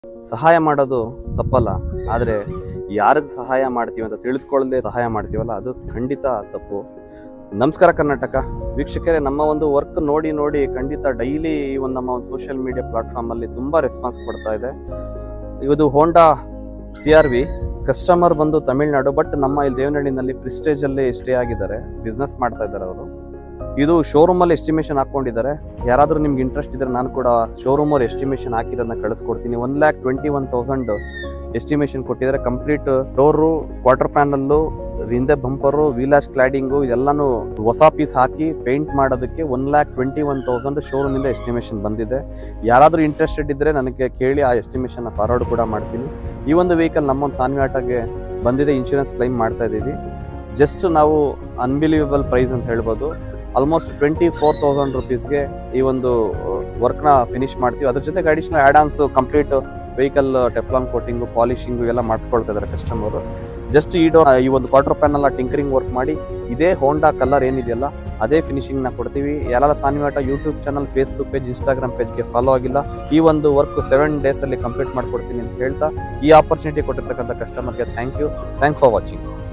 ಸಹಾಯ ಮಾಡೋದು ತಪ್ಪಲ್ಲ ಆದರೆ ಯಾರಿಗೆ ಸಹಾಯ ಮಾಡ್ತೀವಿ ಅಂತ ತಿಳಿದುಕೊಳ್ಳದೆ ಸಹಾಯ ಮಾಡ್ತೀವಲ್ಲ ಅದು ಖಂಡಿತ ತಪ್ಪು ನಮಸ್ಕಾರ ಕರ್ನಾಟಕ ವೀಕ್ಷಕರೇ ನಮ್ಮ ಒಂದು ವರ್ಕ್ ನೋಡಿ ನೋಡಿ ಖಂಡಿತ ಡೈಲಿ ಈ ಒಂದು ನಮ್ಮ ಒಂದು ಸೋಷಿಯಲ್ ಮೀಡಿಯಾ ಪ್ಲಾಟ್ಫಾರ್ಮ್ ಅಲ್ಲಿ ತುಂಬಾ ರೆಸ್ಪಾನ್ಸ್ ಕೊಡ್ತಾ ಇದೆ ಇದು Honda C R V customer ಬಂದು ತಮಿಳ್ನಾಡು ಬಟ್ ನಮ್ಮ ಇಲ್ಲಿ ದೇವನಹಳ್ಳಿನಲ್ಲಿ ಪ್ರಿಸ್ಟೇಜ್ ಅಲ್ಲಿ ಸ್ಟೇ ಆಗಿದ್ದಾರೆ ಬಿಸ್ನೆಸ್ ಮಾಡ್ತಾ ಇದ್ದಾರೆ ಅವರು ಇದು ಶೋರೂಮ್ ಅಲ್ಲಿ ಎಸ್ಟಿಮೇಷನ್ ಹಾಕೊಂಡಿದ್ದಾರೆ ಯಾರಾದ್ರೂ ನಿಮ್ಗೆ ಇಂಟ್ರೆಸ್ಟ್ ಇದ್ರೆ ನಾನು ಕೂಡ ಶೋರೂಮ್ ಅವ್ರು ಎಸ್ಟಿಮೇಷನ್ ಹಾಕಿರೋದನ್ನ ಕಳಿಸ್ಕೊಡ್ತೀನಿ one lakh twenty one thousand estimation ಕೊಟ್ಟಿದ್ದಾರೆ ಕಂಪ್ಲೀಟ್ ಡೋರು ಕ್ವಾರ್ಟರ್ ಪ್ಯಾನಲ್ಲು ಹಿಂದೆ ಬಂಪರು ವೀಲಾಶ್ ಕ್ಲಾಡಿಂಗು ಇದೆಲ್ಲಾನು ಹೊಸ ಪೀಸ್ ಹಾಕಿ ಪೇಂಟ್ ಮಾಡೋದಕ್ಕೆ one lakh twenty one thousand showroom ಇಂದ ಎಸ್ಟಿಮೇಷನ್ ಬಂದಿದೆ ಯಾರಾದ್ರೂ ಇಂಟ್ರೆಸ್ಟೆಡ್ ಇದ್ರೆ ನನಗೆ ಕೇಳಿ ಆ ಎಸ್ಟಿಮೇಷನ್ ಫಾರ್ವರ್ಡ್ ಕೂಡ ಮಾಡ್ತೀನಿ ಈ ಒಂದು ವೆಹಿಕಲ್ ನಮ್ಮೊಂದು ಸಾನ್ವಿ ಆಟೋಗೆ ಬಂದಿದೆ ಇನ್ಶೂರೆನ್ಸ್ ಕ್ಲೈಮ್ ಮಾಡ್ತಾ ಇದ್ದೀವಿ ಜಸ್ಟ್ ನಾವು ಅನ್ಬಿಲೀವಬಲ್ ಪ್ರೈಸ್ ಅಂತ ಹೇಳ್ಬೋದು ಆಲ್ಮೋಸ್ಟ್ ಟ್ವೆಂಟಿ ಫೋರ್ ತೌಸಂಡ್ ರುಪೀಸ್ಗೆ ಈ ಒಂದು ವರ್ಕ್ನ ಫಿನಿಶ್ ಮಾಡ್ತೀವಿ ಅದ್ರ ಜೊತೆಗೆ additional add ons complete vehicle Teflon coating polishing ಎಲ್ಲ ಮಾಡಿಸ್ಕೊಳ್ತಾ ಇದ್ದಾರೆ ಕಸ್ಟಮರ್ ಜಸ್ಟ್ ಈ ಡೋರ್ ಈ ಒಂದು ಕ್ವಾರ್ಟರ್ ಪ್ಯಾನಲ್ ಟಿಂಕರಿಂಗ್ ವರ್ಕ್ ಮಾಡಿ ಇದೇ ಹೋಂಡಾ ಕಲರ್ ಏನಿದೆಯಲ್ಲ ಅದೇ ಫಿನಿಶಿಂಗ್ ನ ಕೊಡ್ತೀವಿ ಯಾರೆಲ್ಲ ಸಾನ್ವಿಯಾಟ YouTube channel Facebook page Instagram ಪೇಜ್ಗೆ ಫಾಲೋ ಆಗಿಲ್ಲ ಈ ಒಂದು ವರ್ಕ್ ಸೆವೆನ್ ಡೇಸ್ ಅಲ್ಲಿ ಕಂಪ್ಲೀಟ್ ಮಾಡ್ಕೊಡ್ತೀನಿ ಅಂತ ಹೇಳ್ತಾ ಈ ಆಪರ್ಚುನಿಟಿ ಕೊಟ್ಟಿರ್ತಕ್ಕಂಥ ಕಸ್ಟಮರ್ಗೆ thank you thanks for watching